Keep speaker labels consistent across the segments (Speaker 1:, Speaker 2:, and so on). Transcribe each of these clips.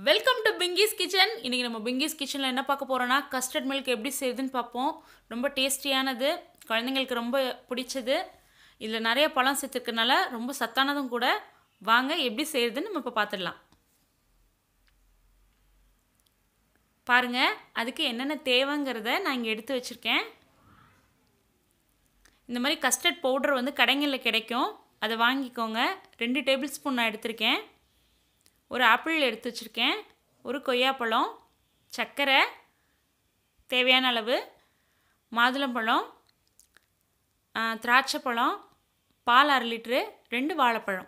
Speaker 1: welcome to Pinky's kitchen இன்றைக்கி நம்ம பிங்கிஸ் கிச்சனில் என்ன பார்க்க போகிறோன்னா கஸ்டர்ட் மில்க் எப்படி செய்யுதுன்னு பார்ப்போம் ரொம்ப டேஸ்டியானது குழந்தைங்களுக்கு ரொம்ப பிடிச்சது இதில் நிறைய பழம் சேர்த்துருக்கனால ரொம்ப சத்தானதும் கூட வாங்க எப்படி செய்கிறதுன்னு நம்ம இப்போ பார்த்துடலாம் பாருங்கள் அதுக்கு என்னென்ன தேவைங்கிறத நான் இங்கே எடுத்து வச்சுருக்கேன் இந்த மாதிரி கஸ்டர்ட் பவுடர் வந்து கடைங்களில் கிடைக்கும் அதை வாங்கிக்கோங்க ரெண்டு டேபிள் ஸ்பூன் நான் எடுத்திருக்கேன் ஒரு ஆப்பிள் எடுத்து வச்சுருக்கேன் ஒரு கொய்யாப்பழம் சர்க்கரை தேவையான அளவு மாதுளம்பழம் திராட்சைப்பழம் பால் அரை லிட்ரு ரெண்டு வாழைப்பழம்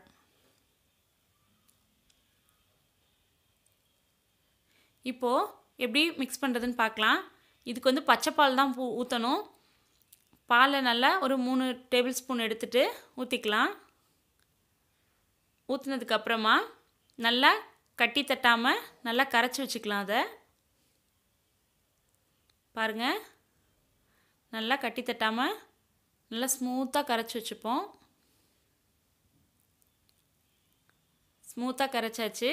Speaker 1: இப்போது எப்படி மிக்ஸ் பண்ணுறதுன்னு பார்க்கலாம் இதுக்கு வந்து பச்சை பால் தான் பூ ஊற்றணும் பாலை நல்லா ஒரு மூணு டேபிள் ஸ்பூன் எடுத்துகிட்டு ஊற்றிக்கலாம் ஊற்றுனதுக்கப்புறமா நல்லா கட்டி தட்டாமல் நல்லா கரைச்சி வச்சுக்கலாம் அதை பாருங்கள் நல்லா கட்டி தட்டாமல் நல்லா ஸ்மூத்தாக கரைச்சி வச்சுப்போம் ஸ்மூத்தாக கரைச்சாச்சு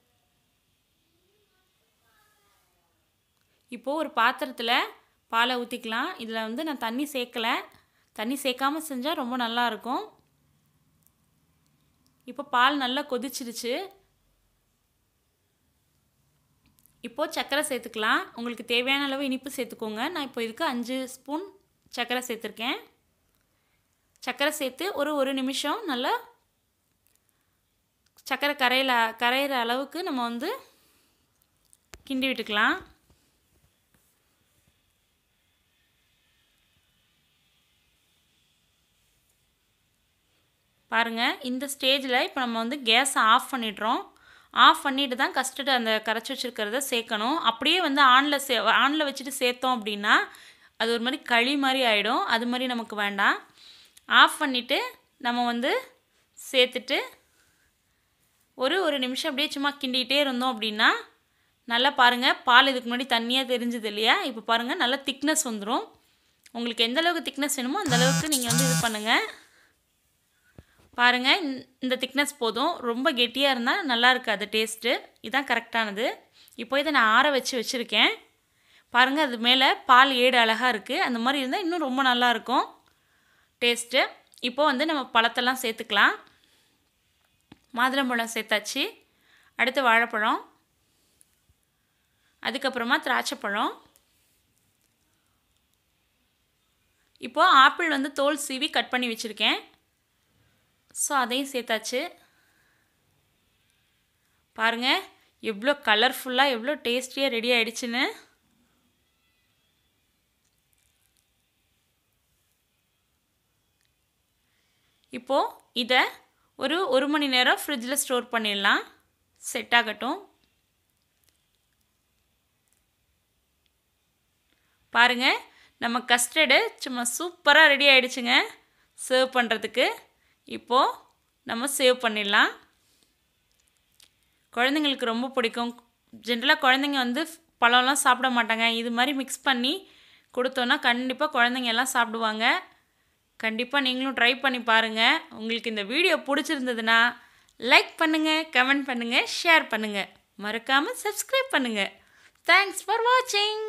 Speaker 1: இப்போது ஒரு பாத்திரத்தில் பாலை ஊற்றிக்கலாம் இதில் வந்து நான் தண்ணி சேர்க்கலை தண்ணி சேர்க்காமல் செஞ்சால் ரொம்ப நல்லாயிருக்கும் இப்போ பால் நல்லா கொதிச்சிருச்சு இப்போது சர்க்கரை சேர்த்துக்கலாம் உங்களுக்கு தேவையான அளவு இனிப்பு சேர்த்துக்கோங்க நான் இப்போ இதுக்கு அஞ்சு ஸ்பூன் சர்க்கரை சேர்த்துருக்கேன் சர்க்கரை சேர்த்து ஒரு ஒரு நிமிஷம் நல்லா சர்க்கரை கரையில் கரையிற அளவுக்கு நம்ம வந்து கிண்டி விட்டுக்கலாம் பாருங்கள் இந்த ஸ்டேஜில் இப்போ நம்ம வந்து கேஸை ஆஃப் பண்ணிடுறோம் ஆஃப் பண்ணிட்டு தான் கஸ்டர்டு அந்த கரைச்சி வச்சுருக்கிறத சேர்க்கணும் அப்படியே வந்து ஆனில் சே ஆனில் வச்சுட்டு சேர்த்தோம் அப்படின்னா அது ஒரு மாதிரி களி மாதிரி ஆகிடும் அது மாதிரி நமக்கு வேண்டாம் ஆஃப் பண்ணிவிட்டு நம்ம வந்து சேர்த்துட்டு ஒரு ஒரு நிமிஷம் அப்படியே சும்மா கிண்டிகிட்டே இருந்தோம் அப்படின்னா நல்லா பாருங்கள் பால் இதுக்கு முன்னாடி தண்ணியாக தெரிஞ்சது இல்லையா இப்போ பாருங்கள் நல்லா திக்னஸ் வந்துடும் உங்களுக்கு எந்த அளவுக்கு திக்னஸ் வேணுமோ அந்த அளவுக்கு நீங்கள் வந்து இது பண்ணுங்கள் பாருங்கள் இந்த திக்னஸ் போதும் ரொம்ப கெட்டியாக இருந்தால் நல்லா இருக்காது டேஸ்ட்டு இதுதான் கரெக்டானது இப்போ இதை நான் ஆற வச்சு வச்சுருக்கேன் பாருங்கள் அது மேலே பால் ஏடு அழகாக இருக்குது அந்த மாதிரி இருந்தால் இன்னும் ரொம்ப நல்லாயிருக்கும் டேஸ்ட்டு இப்போ வந்து நம்ம பழத்தெல்லாம் சேர்த்துக்கலாம் மாதுளம்பழம் சேர்த்தாச்சு அடுத்து வாழைப்பழம் அதுக்கப்புறமா திராட்சைப்பழம் இப்போது ஆப்பிள் வந்து தோல் சீவி கட் பண்ணி வச்சுருக்கேன் ஸோ அதையும் சேர்த்தாச்சு பாருங்கள் எவ்வளோ கலர்ஃபுல்லாக எவ்வளோ டேஸ்டியாக ரெடி ஆகிடுச்சின்னு இப்போது இதை ஒரு ஒரு மணி நேரம் ஃப்ரிட்ஜில் ஸ்டோர் பண்ணிடலாம் செட் ஆகட்டும் பாருங்கள் நம்ம கஸ்டர்டு சும்மா சூப்பராக ரெடி ஆகிடுச்சுங்க சர்வ் பண்ணுறதுக்கு இப்போது நம்ம சேவ் பண்ணிடலாம் குழந்தைங்களுக்கு ரொம்ப பிடிக்கும் ஜென்ரலாக குழந்தைங்க வந்து பழம்லாம் சாப்பிட மாட்டாங்க இது மாதிரி மிக்ஸ் பண்ணி கொடுத்தோன்னா கண்டிப்பாக குழந்தைங்க எல்லாம் சாப்பிடுவாங்க கண்டிப்பாக நீங்களும் ட்ரை பண்ணி பாருங்கள் உங்களுக்கு இந்த வீடியோ பிடிச்சிருந்ததுன்னா லைக் பண்ணுங்கள் கமெண்ட் பண்ணுங்கள் ஷேர் பண்ணுங்கள் மறக்காமல் சப்ஸ்கிரைப் பண்ணுங்கள் தேங்க்ஸ் ஃபார் வாட்சிங்